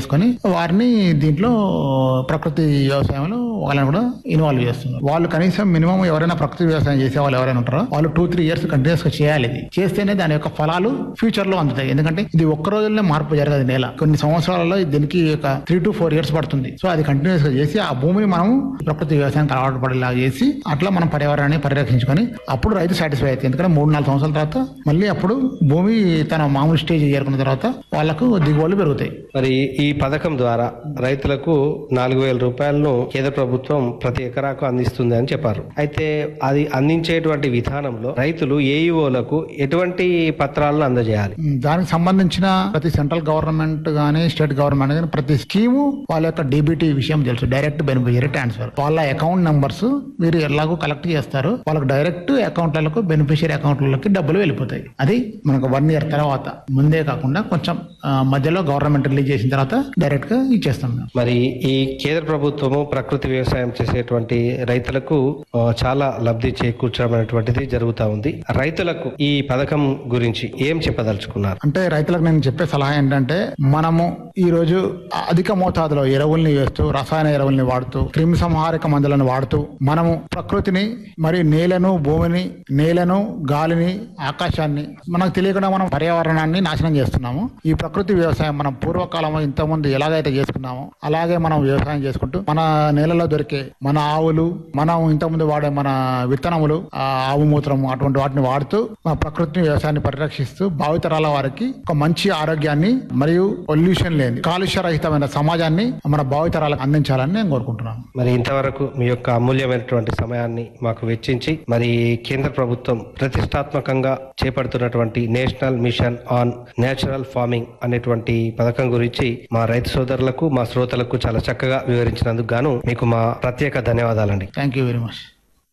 చేసుకొని వారిని దీంట్లో ప్రకృతి వ్యవసాయంలో వాళ్ళని కూడా ఇన్వాల్వ్ చేస్తున్నారు వాళ్ళు కనీసం మినిమం ఎవరైనా ప్రకృతి వ్యవసాయం చేసే వాళ్ళు ఎవరైనా ఉంటారో వాళ్ళు టూ త్రీ ఇయర్స్ కంటిన్యూస్ గా చేయాలి ఇది చేస్తేనే దాని యొక్క ఫలాలు ఫ్యూచర్ లో అందుతాయి ఎందుకంటే ఇది ఒక్క రోజుల్లో మార్పు జరగదు నేల కొన్ని సంవత్సరాలలో దీనికి ఒక త్రీ టు ఫోర్ ఇయర్స్ పడుతుంది సో అది కంటిన్యూస్ గా చేసి ఆ భూమిని మనం ప్రకృతి వ్యవసాయానికి అలవాటు పడేలా చేసి అట్లా మనం పర్యావరణాన్ని పరిరక్షించుకొని అప్పుడు రైతు సాటిస్ఫై అవుతుంది ఎందుకంటే మూడు నాలుగు సంవత్సరాల తర్వాత మళ్ళీ అప్పుడు భూమి తన మామూలు స్టేజ్ చేరుకున్న తర్వాత వాళ్ళకు దిగుబడులు పెరుగుతాయి మరి ఈ పథకం ద్వారా రైతులకు నాలుగు వేల రూపాయలను కేంద్ర ప్రభుత్వం ప్రతి ఎకరాకు అందిస్తుంది అని చెప్పారు అయితే అది అందించేటువంటి విధానంలో రైతులు ఏఈఓలకు ఎటువంటి పత్రాలను అందజేయాలి ఉమ్, దానికి సంబంధించిన ప్రతి సెంట్రల్ గవర్నమెంట్ గానీ స్టేట్ గవర్నమెంట్ గానీ ప్రతి స్కీము వాళ్ళ యొక్క డీబీటీ విషయం తెలుసు డైరెక్ట్ బెనిఫిషియరీ ట్రాన్స్ఫర్ వాళ్ళ అకౌంట్ నంబర్స్ మీరు ఎలాగో కలెక్ట్ చేస్తారు వాళ్ళకి డైరెక్ట్ అకౌంట్లకు బెనిఫిషియరీ అకౌంట్లకి డబ్బులు వెళ్ళిపోతాయి అది మనకు వన్ ఇయర్ తర్వాత ముందే కాకుండా కొంచెం ఆ, మధ్యలో గవర్నమెంట్ రిలీజ్ చేసిన తర్వాత డైరెక్ట్ గా ఇచ్చేస్తాం మేము మరి ఈ కేంద్ర ప్రభుత్వము ప్రకృతి వ్యవసాయం చేసేటువంటి రైతులకు ఆ, చాలా లబ్ధి చేకూర్చడం అనేటువంటిది జరుగుతా ఉంది రైతులకు ఈ పథకం గురించి ఏం చెప్పదలుచుకున్నారు అంటే రైతులకు నేను చెప్పే సలహా ఏంటంటే మనము ఈ రోజు అధిక మోతాదులో ఎరువుల్ని వేస్తూ రసాయన ఎరువుల్ని వాడుతూ క్రిమి సంహారక మందులను వాడుతూ మనము ప్రకృతిని మరియు నేలను భూమిని నేలను గాలిని ఆకాశాన్ని మనకు తెలియకుండా మనం పర్యావరణాన్ని నాశనం చేస్తున్నాము ఈ ప్రకృతి వ్యవసాయం మనం పూర్వకాలం ఇంతకుముందు ఎలాగైతే చేసుకున్నామో అలాగే మనం వ్యవసాయం చేసుకుంటూ మన నేలలో దొరికే మన ఆవులు మనం ఇంతకుముందు వాడే మన విత్తనములు ఆ ఆవు మూత్రము అటువంటి వాటిని వాడుతూ మన ప్రకృతిని వ్యవసాయాన్ని పరిరక్షిస్తూ భావితరాల వారికి ఒక మంచి ఆరోగ్యాన్ని మరియు పొల్యూషన్ లేని కాలుష్య రహితమైన సమాజాన్ని మన భావితరాలకు అందించాలని నేను కోరుకుంటున్నాను మరి ఇంతవరకు మీ యొక్క అమూల్యమైనటువంటి సమయాన్ని మాకు వెచ్చించి మరి కేంద్ర ప్రభుత్వం ప్రతిష్టాత్మకంగా చేపడుతున్నటువంటి national mission on natural farming అనేటువంటి పథకం గురించి మా రైతు సోదరులకు మా శ్రోతలకు చాలా చక్కగా వివరించినందుకు గాను మీకు మా ప్రత్యేక ధన్యవాదాలండి థ్యాంక్ యూ వెరీ మచ్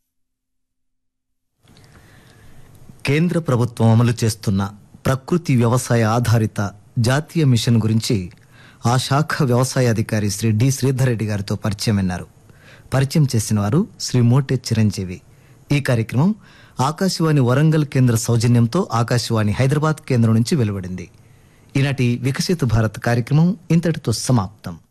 కేంద్ర ప్రభుత్వం అమలు చేస్తున్న ప్రకృతి వ్యవసాయ ఆధారిత జాతీయ మిషన్ గురించి ఆ శాఖ వ్యవసాయ అధికారి శ్రీ డి శ్రీధర్ రెడ్డి గారితో పరిచయం విన్నారు పరిచయం చేసిన వారు శ్రీ మోటే చిరంజీవి ఈ కార్యక్రమం ఆకాశవాణి వరంగల్ కేంద్ర సౌజన్యంతో ఆకాశవాణి హైదరాబాద్ కేంద్రం నుంచి వెలువడింది ఈనాటి వికసిత భారత్ కార్యక్రమం ఇంతటితో సమాప్తం